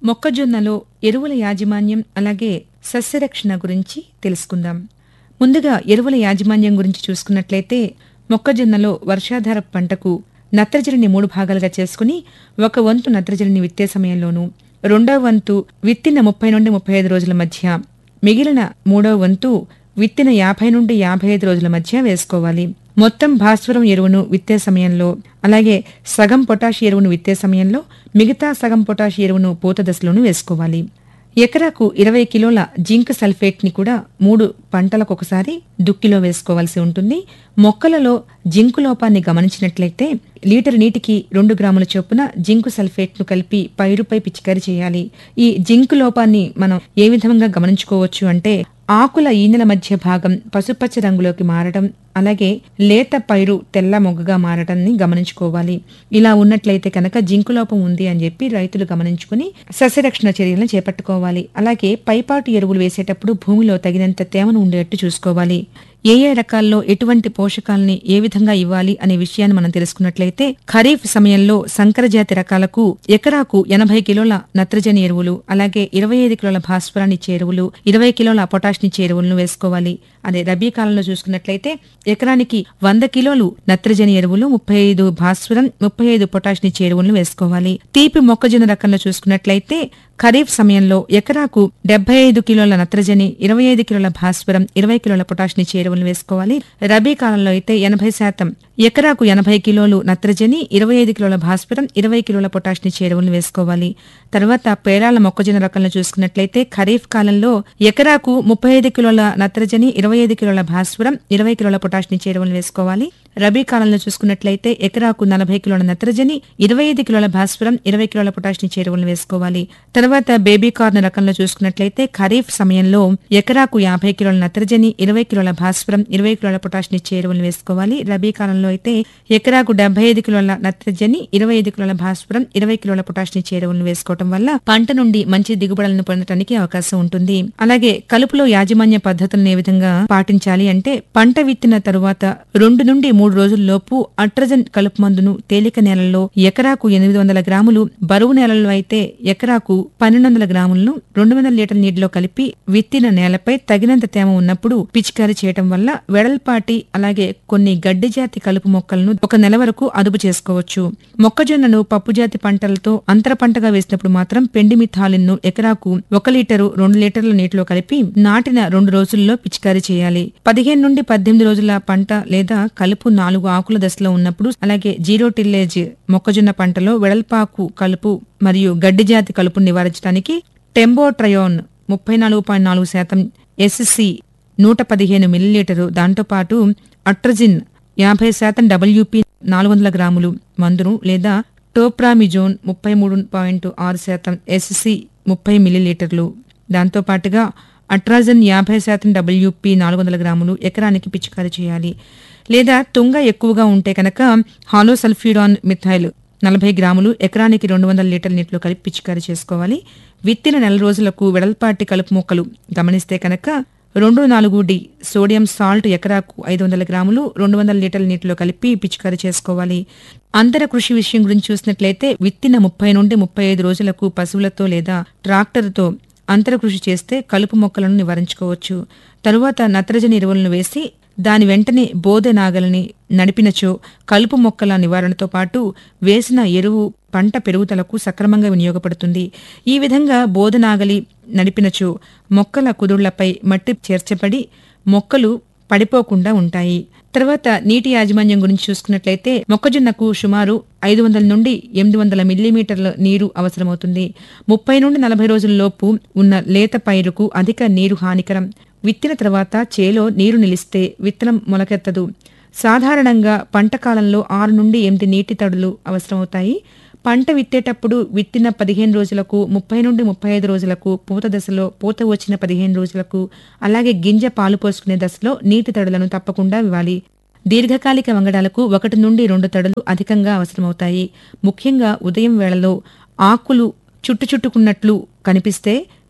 మొక్కజొన్నలో ఎరువుల యాజమాన్యం అలాగే సస్యరక్షణ గురించి తెలుసుకుందాం ముందుగా ఎరువుల యాజమాన్యం గురించి చూసుకున్నట్లయితే మొక్కజొన్నలో వర్షాధార పంటకు నత్రజనిని మూడు భాగాలుగా చేసుకుని ఒక వంతు నత్రజనిని విత్తే సమయంలోనూ రెండవ వంతు విత్తిన ముప్పై నుండి ముప్పై ఐదు రోజుల మధ్య మిగిలిన మూడవ వంతు విత్తిన యాభై నుండి యాభై ఐదు రోజుల మధ్య వేసుకోవాలి మొత్తం భాస్వరం ఎరువును విత్తే సమయంలో అలాగే సగం పొటాష్ ఎరువును విత్తే సమయంలో మిగతా సగం పొటాష్ ఎరువును పూత దశలోనూ వేసుకోవాలి ఎకరాకు ఇరవై కిలోల జింక్ సల్ఫేట్ ని కూడా మూడు పంటలకు ఒకసారి దుక్కిలో వేసుకోవాల్సి ఉంటుంది మొక్కలలో జింకు లోపాన్ని గమనించినట్లయితే లీటర్ నీటికి రెండు గ్రాముల చొప్పున జింకు సల్ఫేట్ ను కలిపి పైరుపై పిచికారీ చేయాలి ఈ జింకు లోపాన్ని మనం ఏ విధంగా గమనించుకోవచ్చు అంటే ఆకుల ఈనెల మధ్య భాగం పసుపచ్చ రంగులోకి మారడం అలాగే లేత పైరు తెల్ల మొగ్గగా మారడాన్ని గమనించుకోవాలి ఇలా ఉన్నట్లయితే కనుక జింకు లోపం ఉంది అని చెప్పి రైతులు గమనించుకుని సస్యరక్షణ చర్యలను చేపట్టుకోవాలి అలాగే పైపాటు ఎరువులు వేసేటప్పుడు భూమిలో తగినంత తేమను ఉండేట్టు చూసుకోవాలి ఏ ఏ రకాల్లో ఎటువంటి పోషకాలని ఏ విధంగా ఇవ్వాలి అనే విషయాన్ని మనం తెలుసుకున్నట్లయితే ఖరీఫ్ సమయంలో సంకరజాతి రకాలకు ఎకరాకు ఎనభై కిలోల నత్రజని ఎరువులు అలాగే ఇరవై ఐదు కిలోల భాస్వరాన్ని ఇచ్చే ఎరువులు ఇరవై కిలోల పొటాష్ని ఇచ్చే ఎరువులను వేసుకోవాలి అదే రబీ కాలంలో చూసుకున్నట్లయితే ఎకరానికి వంద కిలోలు నత్రజని ఎరువులు ముప్పై ఐదు భాస్వరం ముప్పై ఐదు పొటాష్ని ఇచ్చే ఎరువులను వేసుకోవాలి తీపి మొక్కజొన్న రకంలో చూసుకున్నట్లయితే ఖరీఫ్ సమయంలో ఎకరాకు డెబ్బై ఐదు కిలోల నత్రజని ఇరవై ఐదు కిలోల భాస్వరం ఇరవై కిలోల పొటాష్ని చేరువలను వేసుకోవాలి రబీ కాలంలో అయితే ఎనభై శాతం ఎకరాకు ఎనభై కిలోలు నత్రజని ఇరవై ఐదు కిలోల భాస్వరం ఇరవై కిలోల పొటాష్ని చేరువలను వేసుకోవాలి తర్వాత పేరాల మొక్కజొన్న రకంలో చూసుకున్నట్లయితే ఖరీఫ్ కాలంలో ఎకరాకు ముప్పై ఐదు కిలోల నత్రజని ఇరవై ఐదు కిలోల భాస్వరం ఇరవై కిలోల పొటాష్ని చేరువలను వేసుకోవాలి రబీ కాలంలో చూసుకున్నట్లయితే ఎకరాకు నలభై కిలోల నత్రజని ఇరవై ఐదు కిలోల భాస్వరం ఇరవై కిలోల పొటాష్ని చేరువలను వేసుకోవాలి తర్వాత బేబీ కార్న్ రకంలో చూసుకున్నట్లయితే ఖరీఫ్ సమయంలో ఎకరాకు యాభై కిలోల నత్రజని ఇరవై కిలోల భాస్వరం ఇరవై కిలోల పొటాష్ని చేరువలను వేసుకోవాలి రబీ కాలంలో అయితే ఎకరాకు డెబ్బై ఐదు కిలోల నత్రజని ఇరవై ఐదు కిలోల భాస్వరం ఇరవై కిలోల పొటాష్ని చేరువలను వేసుకోవడం వల్ల పంట నుండి మంచి దిగుబడులను పొందడానికి అవకాశం ఉంటుంది అలాగే కలుపులో యాజమాన్య పద్ధతులను ఏ విధంగా పాటించాలి అంటే పంట విత్తిన తరువాత రెండు నుండి మూడు రోజుల్లోపు అట్రజన్ కలుపు మందును తేలిక నేలల్లో ఎకరాకు ఎనిమిది వందల గ్రాములు బరువు నేలల్లో అయితే ఎకరాకు పన్నెండు వందల గ్రాములను రెండు వందల లీటర్ల నీటిలో కలిపి విత్తిన నేలపై తగినంత తేమ ఉన్నప్పుడు పిచికారీ చేయటం వల్ల వెడల్పాటి అలాగే కొన్ని గడ్డి జాతి కలుపు మొక్కలను ఒక నెల వరకు అదుపు చేసుకోవచ్చు మొక్కజొన్నను పప్పు జాతి పంటలతో అంతర పంటగా వేసినప్పుడు మాత్రం పెండి మిథాలిన్ ను ఎకరాకు ఒక లీటరు రెండు లీటర్ల నీటిలో కలిపి నాటిన రెండు రోజుల్లో పిచికారీ చేయాలి పదిహేను నుండి పద్దెనిమిది రోజుల పంట లేదా కలుపు నాలుగు ఆకుల దశలో ఉన్నప్పుడు అలాగే జీరో టిల్లేజ్ మొక్కజొన్న పంటలో వెడల్పాకు కలుపు మరియు గడ్డి జాతి కలుపును నివారించడానికి టెంబోట్రయోన్ ముప్పై నాలుగు పాయింట్ నాలుగు శాతం ఎస్సి నూట పదిహేను మిల్లీలీటరు దాంతోపాటు అట్రజిన్ యాభై శాతం డబ్ల్యూపీ నాలుగు వందల గ్రాములు మందును లేదా టోప్రామిజోన్ ముప్పై మూడు పాయింట్ ఆరు శాతం ఎస్సి ముప్పై మిల్లీలీటర్లు దాంతోపాటుగా అట్రాజన్ యాభై శాతం డబ్ల్యూపీ నాలుగు వందల గ్రాములు ఎకరానికి పిచికారీ చేయాలి లేదా తుంగ ఎక్కువగా ఉంటే కనుక హాలో సల్ఫ్యూడాన్ మిథైల్ నలభై గ్రాములు ఎకరానికి రెండు వందల లీటర్ల నీటిలో కలిపి పిచికారీ చేసుకోవాలి విత్తిన నెల రోజులకు వెడల్పాటి కలుపు మొక్కలు గమనిస్తే కనుక రెండు నాలుగు డి సోడియం సాల్ట్ ఎకరాకు ఐదు వందల గ్రాములు రెండు వందల లీటర్ల నీటిలో కలిపి పిచికారీ చేసుకోవాలి అంతర కృషి విషయం గురించి చూసినట్లయితే విత్తిన ముప్పై నుండి ముప్పై ఐదు రోజులకు పశువులతో లేదా ట్రాక్టర్తో అంతర కృషి చేస్తే కలుపు మొక్కలను నివారించుకోవచ్చు తరువాత నత్రజని ఎరువులను వేసి దాని వెంటనే బోధె నాగలిని నడిపినచో కలుపు మొక్కల నివారణతో పాటు వేసిన ఎరువు పంట పెరుగుదలకు సక్రమంగా వినియోగపడుతుంది ఈ విధంగా బోధ నాగలి నడిపినచో మొక్కల కుదుళ్లపై మట్టి చేర్చబడి మొక్కలు పడిపోకుండా ఉంటాయి తర్వాత నీటి యాజమాన్యం గురించి చూసుకున్నట్లయితే మొక్కజొన్నకు సుమారు ఐదు వందల నుండి ఎనిమిది వందల మిల్లీమీటర్ల నీరు అవసరమవుతుంది ముప్పై నుండి నలభై రోజుల్లోపు ఉన్న లేత పైరుకు అధిక నీరు హానికరం విత్తిన తర్వాత చేలో నీరు నిలిస్తే విత్తనం మొలకెత్తదు సాధారణంగా పంట కాలంలో ఆరు నుండి ఎనిమిది నీటి తడులు అవసరమవుతాయి పంట విత్తేటప్పుడు విత్తిన పదిహేను రోజులకు ముప్పై నుండి ముప్పై ఐదు రోజులకు పూత దశలో పూత వచ్చిన పదిహేను రోజులకు అలాగే గింజ పాలు పోసుకునే దశలో నీటి తడులను తప్పకుండా ఇవ్వాలి దీర్ఘకాలిక వంగడాలకు ఒకటి నుండి రెండు తడులు అధికంగా అవసరమవుతాయి ముఖ్యంగా ఉదయం వేళలో ఆకులు చుట్టుచుట్టుకున్నట్లు కనిపిస్తే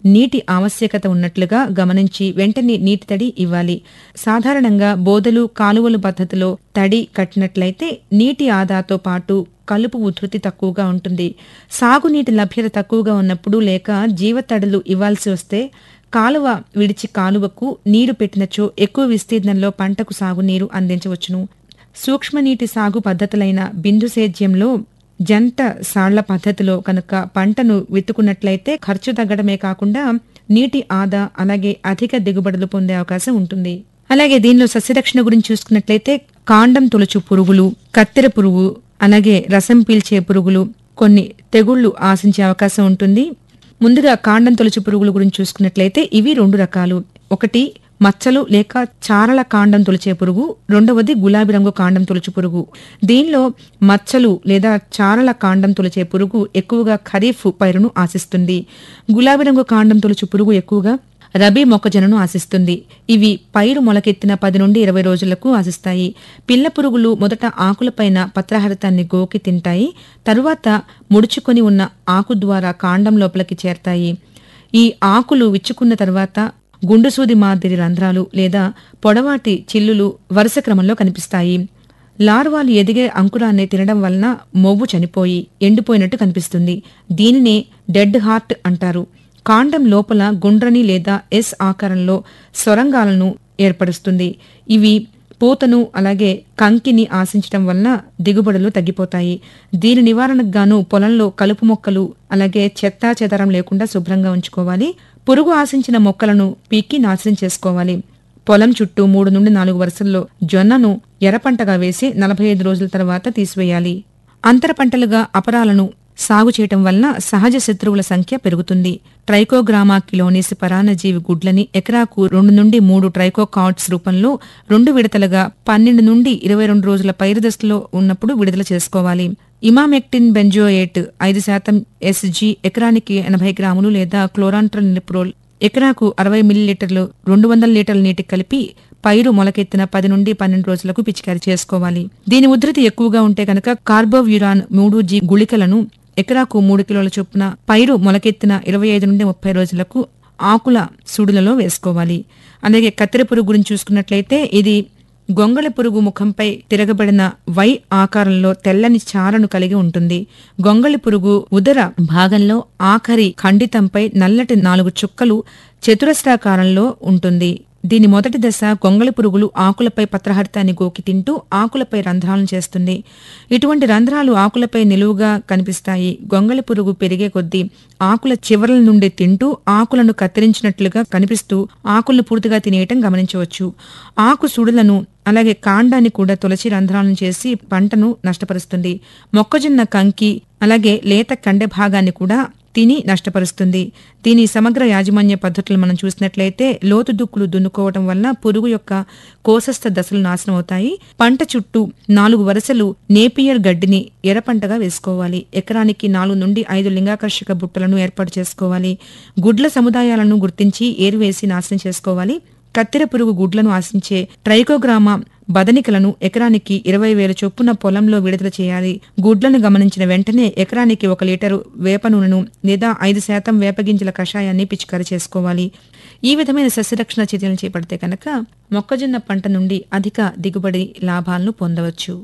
నీటి ఆవశ్యకత ఉన్నట్లుగా గమనించి వెంటనే నీటి తడి ఇవ్వాలి సాధారణంగా బోదలు కాలువలు పద్ధతిలో తడి కట్టినట్లయితే నీటి ఆదాతో పాటు కలుపు ఉధృతి తక్కువగా ఉంటుంది సాగునీటి లభ్యత తక్కువగా ఉన్నప్పుడు లేక జీవతడులు ఇవ్వాల్సి వస్తే కాలువ విడిచి కాలువకు నీరు పెట్టినచో ఎక్కువ విస్తీర్ణంలో పంటకు సాగునీరు అందించవచ్చును సూక్ష్మనీటి సాగు పద్ధతులైన బిందు సేద్యంలో జంట సాళ్ల పద్ధతిలో కనుక పంటను విత్తుకున్నట్లయితే ఖర్చు తగ్గడమే కాకుండా నీటి ఆదా అలాగే అధిక దిగుబడులు పొందే అవకాశం ఉంటుంది అలాగే దీనిలో సస్యరక్షణ గురించి చూసుకున్నట్లయితే కాండం తొలచు పురుగులు కత్తెర పురుగు అలాగే రసం పీల్చే పురుగులు కొన్ని తెగుళ్లు ఆశించే అవకాశం ఉంటుంది ముందుగా కాండం తొలచు పురుగుల గురించి చూసుకున్నట్లయితే ఇవి రెండు రకాలు ఒకటి మచ్చలు లేక చారల కాండం తొలిచే పురుగు రెండవది గులాబీ రంగు కాండం తొలచు పురుగు దీనిలో మచ్చలు లేదా చారల కాండం తొలిచే పురుగు ఎక్కువగా ఖరీఫ్ పైరును ఆశిస్తుంది గులాబీ రంగు కాండం తొలచు పురుగు ఎక్కువగా రబీ మొక్కజొన్నను ఆశిస్తుంది ఇవి పైరు మొలకెత్తిన పది నుండి ఇరవై రోజులకు ఆశిస్తాయి పిల్ల పురుగులు మొదట ఆకులపైన పత్రహరితాన్ని గోకి తింటాయి తరువాత ముడుచుకొని ఉన్న ఆకు ద్వారా కాండం లోపలికి చేరతాయి ఈ ఆకులు విచ్చుకున్న తర్వాత గుండుసూది మాదిరి రంధ్రాలు లేదా పొడవాటి చిల్లులు వరుస క్రమంలో కనిపిస్తాయి లార్వాలు ఎదిగే అంకురాన్ని తినడం వలన మొవ్వు చనిపోయి ఎండిపోయినట్టు కనిపిస్తుంది దీనినే డెడ్ హార్ట్ అంటారు కాండం లోపల గుండ్రని లేదా ఎస్ ఆకారంలో సొరంగాలను ఏర్పరుస్తుంది ఇవి పూతను అలాగే కంకిని ఆశించడం వలన దిగుబడులు తగ్గిపోతాయి దీని నివారణకు గాను పొలంలో కలుపు మొక్కలు అలాగే చెత్తా చెదరం లేకుండా శుభ్రంగా ఉంచుకోవాలి పురుగు ఆశించిన మొక్కలను పీక్కి నాశనం చేసుకోవాలి పొలం చుట్టూ మూడు నుండి నాలుగు వరుసల్లో జొన్నను ఎర్రపంటగా వేసి నలభై ఐదు రోజుల తర్వాత తీసివేయాలి అంతర పంటలుగా అపరాలను సాగు చేయటం వలన సహజ శత్రువుల సంఖ్య పెరుగుతుంది ట్రైకోగ్రామా కిలోనిస్ పరాన్నజీవి గుడ్లని ఎకరాకు రెండు నుండి మూడు ట్రైకోకాట్స్ రూపంలో రెండు విడతలుగా పన్నెండు నుండి ఇరవై రెండు రోజుల పైరు దశలో ఉన్నప్పుడు విడుదల చేసుకోవాలి ఇమామెక్టిన్ బెంజోయేట్ ఐదు శాతం ఎస్జీ ఎకరానికి ఎనభై గ్రాములు లేదా క్లోరాంట్రల్ నిప్రోల్ ఎకరాకు అరవై మిల్లీలీటర్లు రెండు వందల లీటర్ల నీటికి కలిపి పైరు మొలకెత్తిన పది నుండి పన్నెండు రోజులకు పిచికారీ చేసుకోవాలి దీని ఉధృతి ఎక్కువగా ఉంటే కనుక కార్బోవ్యురాన్ మూడు జీ గుళికలను ఎకరాకు మూడు కిలోల చొప్పున పైరు మొలకెత్తిన ఇరవై ఐదు నుండి ముప్పై రోజులకు ఆకుల సుడులలో వేసుకోవాలి అలాగే కత్తెర పురుగు గురించి చూసుకున్నట్లయితే ఇది గొంగళి పురుగు ముఖంపై తిరగబడిన వై ఆకారంలో తెల్లని చారను కలిగి ఉంటుంది గొంగళి పురుగు ఉదర భాగంలో ఆఖరి ఖండితంపై నల్లటి నాలుగు చుక్కలు చతురస్రాకారంలో ఉంటుంది దీని మొదటి దశ గొంగళి పురుగులు ఆకులపై పత్రహరితాన్ని గోకి తింటూ ఆకులపై రంధ్రాలను చేస్తుంది ఇటువంటి రంధ్రాలు ఆకులపై నిలువుగా కనిపిస్తాయి గొంగళి పురుగు పెరిగే కొద్దీ ఆకుల చివరల నుండి తింటూ ఆకులను కత్తిరించినట్లుగా కనిపిస్తూ ఆకులను పూర్తిగా తినేయటం గమనించవచ్చు ఆకు సుడులను అలాగే కాండాన్ని కూడా తొలచి రంధ్రాలను చేసి పంటను నష్టపరుస్తుంది మొక్కజొన్న కంకి అలాగే లేత కండె భాగాన్ని కూడా తిని నష్టపరుస్తుంది దీని సమగ్ర యాజమాన్య పద్ధతులు మనం చూసినట్లయితే లోతు దుక్కులు దున్నుకోవటం వలన పురుగు యొక్క కోసస్థ దశలు నాశనం అవుతాయి పంట చుట్టూ నాలుగు వరుసలు నేపియర్ గడ్డిని ఎర్రపంటగా వేసుకోవాలి ఎకరానికి నాలుగు నుండి ఐదు లింగాకర్షక బుట్టలను ఏర్పాటు చేసుకోవాలి గుడ్ల సముదాయాలను గుర్తించి ఏరువేసి నాశనం చేసుకోవాలి కత్తెర పురుగు గుడ్లను ఆశించే ట్రైకోగ్రామా బదనికలను ఎకరానికి ఇరవై వేల చొప్పున పొలంలో విడుదల చేయాలి గుడ్లను గమనించిన వెంటనే ఎకరానికి ఒక లీటరు వేప నూనెను లేదా ఐదు శాతం వేపగింజల కషాయాన్ని పిచికారీ చేసుకోవాలి ఈ విధమైన సస్యరక్షణ చర్యలు చేపడితే కనుక మొక్కజొన్న పంట నుండి అధిక దిగుబడి లాభాలను పొందవచ్చు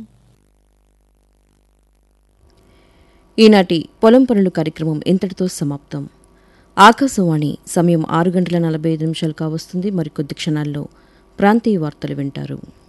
ఈనాటి పొలం పనులు కార్యక్రమం ఇంతటితో సమాప్తం ఆకాశవాణి సమయం ఆరు గంటల నలభై ఐదు నిమిషాలు కావస్తుంది మరికొద్ది క్షణాల్లో ప్రాంతీయ వార్తలు వింటారు